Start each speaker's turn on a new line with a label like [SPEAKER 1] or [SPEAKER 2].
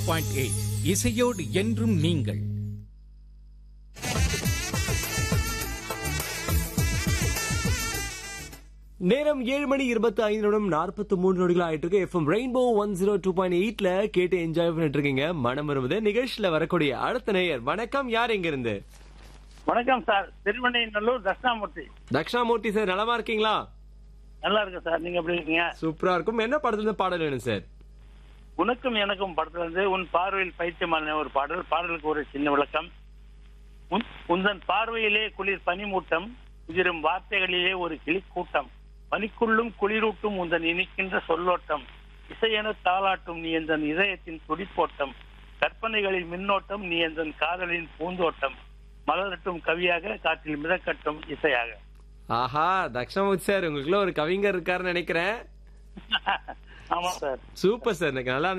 [SPEAKER 1] point eight இசையோடு என்றும் நீங்கள்
[SPEAKER 2] நேரம் ஏழு மணி இருபத்தி ஐந்து நிமிடம் நாற்பத்தி மூன்று நொடிகள் ஆயிட்டு இருக்கு FM rainbow one zero two point எயிட்ல கேட்டு என்ஜாய் பண்ணிட்டு இருக்கீங்க மனம் வருவது நிகழ்ச்சியில வரக்கூடிய அடுத்த நேயர் வணக்கம் யார் எங்க இருந்து
[SPEAKER 3] வணக்கம் சார் திருவண்ணைநல்லூர் தட்சிணாமூர்த்தி
[SPEAKER 2] தக்ஷணாமூர்த்தி சார் நலமா இருக்கீங்களா
[SPEAKER 3] நல்லா இருக்கு சார் நீங்க எப்படி இருக்கீங்க
[SPEAKER 2] சூப்பரா இருக்கும் என்ன படத்துல இருந்து பாடல் வேணும் சார்
[SPEAKER 3] உனக்கும் எனக்கும் படத்துல இருந்து உன் பார்வையில் பைத்தியமான ஒரு பாடல் பாடலுக்கு ஒரு சின்ன விளக்கம் உன்- உந்தன் பார்வையிலே குளிர் பனிமூட்டம் உதிரும் வார்த்தைகளிலே ஒரு கிளிக்கூட்டம் பனிக்குள்ளும் குளிரூட்டும் உந்தன் இனிக்கின்ற சொல்லோட்டம் இசையென தாளாட்டும் நீ எந்தன் இதயத்தின் துடிப்போட்டம் கற்பனைகளின் மின்னோட்டம் நீ எந்தன் காதலின் பூந்தோட்டம் மலரட்டும் கவியாக காற்றில் மிதக்கட்டும் இசையாக
[SPEAKER 2] ஆஹா தக்ஷணாமூர்த்தி சார் உங்களுக்குள்ள ஒரு கவிஞர் இருக்காருன்னு நினைக்கிறேன்
[SPEAKER 3] ஆமா சார்
[SPEAKER 2] சூப்பர் சார் எனக்கு நல்லா